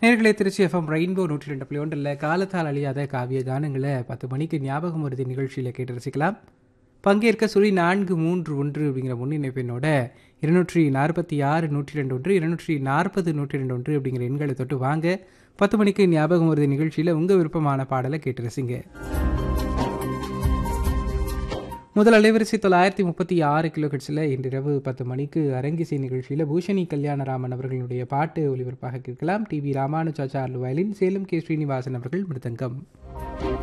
நேர்களை Trichy FM rainbow நூற்றி ரெண்டு புள்ளி ஒன்றில் காலத்தால் அழியாத காவிய கானங்களை பத்து மணிக்கு ஞாபகம் வருது நிகழ்ச்சியில் கேட்டு ரசிக்கலாம் பங்கேற்க சுழி நான்கு மூன்று ஒன்று அப்படிங்கிற முன்னிணைப்பினோட இருநூற்றி நாற்பத்தி ஆறு நூற்றி ரெண்டு ஒன்று இருநூற்றி நாற்பது நூற்றி ரெண்டு ஒன்று அப்படிங்கிற எண்களை தொட்டு வாங்க பத்து மணிக்கு ஞாபகம் வருது நிகழ்ச்சியில் உங்கள் விருப்பமான பாடலை கேட்டு ரசிங்க முதல் அலைவரிசை தொள்ளாயிரத்தி முப்பத்தி ஆறு கிலோ ஹெட்ஸில் இன்றிரவு பத்து மணிக்கு அரங்கிசை நிகழ்ச்சியில் பூஷணி கல்யாணராமன் அவர்களுடைய பாட்டு ஒலிபரப்பாக கேட்கலாம் T V Ramanujacharlu violin Salem K Srinivasan அவர்கள் மிருதங்கம்